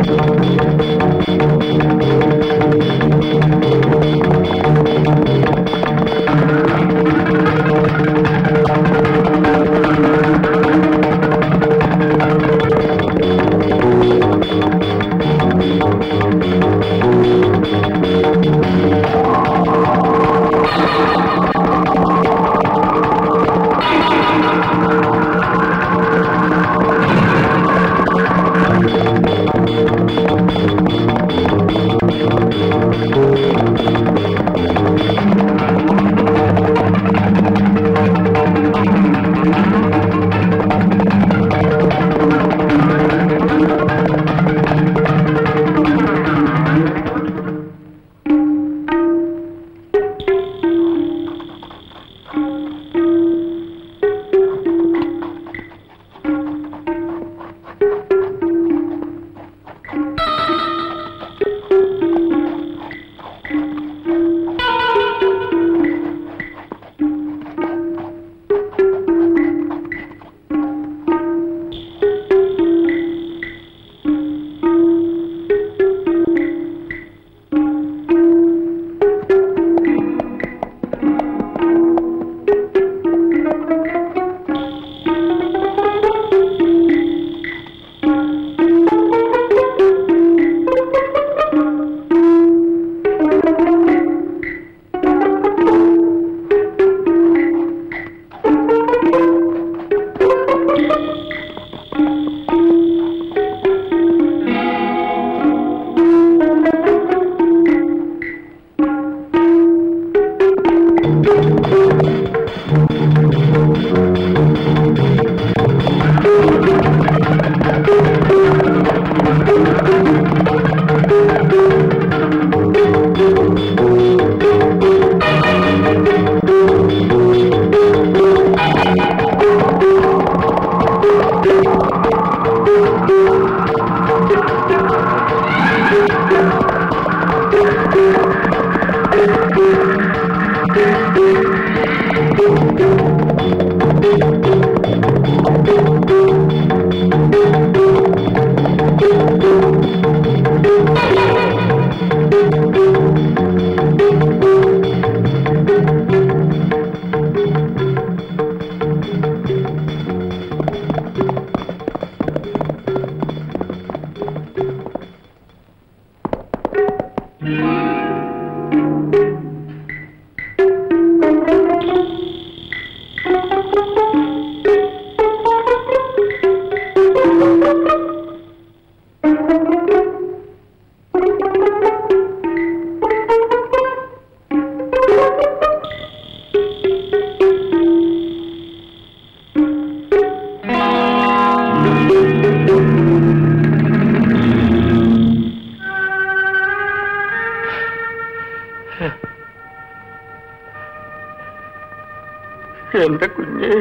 എന്റെ കുഞ്ഞ്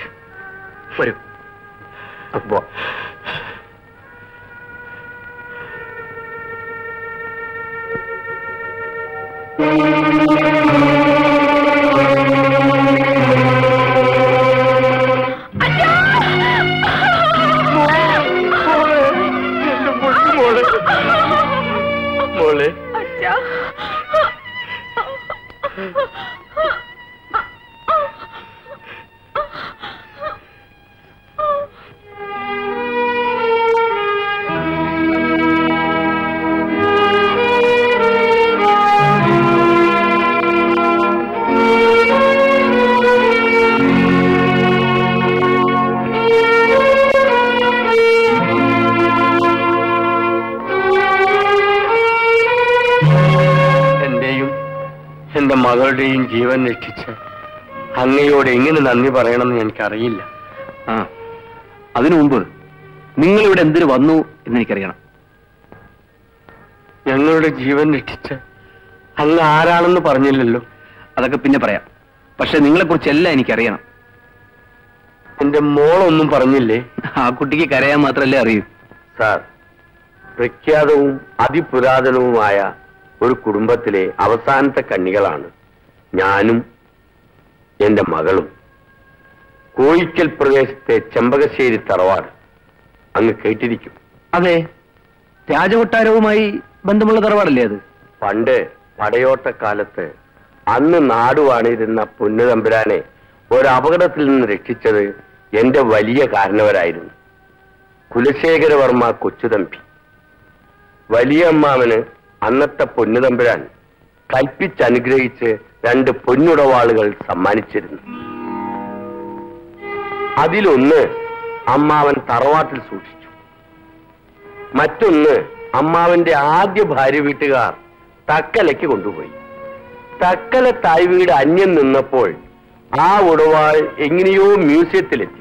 വരൂ അപ്പോ എന്റെ പൊന്നു മോളെ മോളെ എന്റെയും എന്റെ മകളുടെയും ജീവൻ രക്ഷിച്ച് അങ്ങയോട് എങ്ങനെ നന്ദി പറയണമെന്ന് എനിക്കറിയില്ല ആ അതിനു മുമ്പ് നിങ്ങൾ ഇവിടെ എന്തിനു വന്നു എന്ന് എനിക്കറിയണം ഞങ്ങളുടെ ജീവൻ രക്ഷിച്ച് അങ്ങ് ആരാണെന്ന് പറഞ്ഞില്ലല്ലോ അതൊക്കെ പിന്നെ പറയാം പക്ഷെ നിങ്ങളെ കുറിച്ചെല്ലാം എനിക്കറിയണം എന്റെ മോളൊന്നും പറഞ്ഞില്ലേ ആ കുട്ടിക്ക് കരയാൻ മാത്രമല്ലേ അറിയൂ സാർ പ്രഖ്യാതവും അതിപുരാതനവുമായ ഒരു കുടുംബത്തിലെ അവസാനത്തെ കണ്ണികളാണ് ഞാനും എന്റെ മകളും കോയിക്കൽ പ്രദേശത്തെ ചെമ്പകശ്ശേരി തറവാട് അങ്ങ് കേട്ടിരിക്കും അതെ രാജകൊട്ടാരവുമായി ബന്ധമുള്ള തറവാടല്ലേ അത് പണ്ട് പടയോട്ടക്കാലത്ത് അന്ന് നാടുവാണിരുന്ന പൊന്നുതമ്പുരാനെ ഒരു അപകടത്തിൽ നിന്ന് രക്ഷിച്ചത് എന്റെ വലിയ കാരണവരായിരുന്നു കുലശേഖരവർമ്മ കൊച്ചുതമ്പി വലിയ അമ്മാവന് അന്നത്തെ പൊന്നുതമ്പുരാൻ കൽപ്പിച്ചനുഗ്രഹിച്ച് രണ്ട് പൊന്നുടവാളുകൾ സമ്മാനിച്ചിരുന്നു അതിലൊന്ന് അമ്മാവൻ തറവാട്ടിൽ സൂക്ഷിച്ചു മറ്റൊന്ന് അമ്മാവന്റെ ആദ്യ ഭാര്യ വീട്ടുകാർ തക്കലയ്ക്ക് കൊണ്ടുപോയി തക്കല തായ് വീട് അന്യം നിന്നപ്പോൾ ആ ഉടവാൾ എങ്ങനെയോ മ്യൂസിയത്തിലെത്തി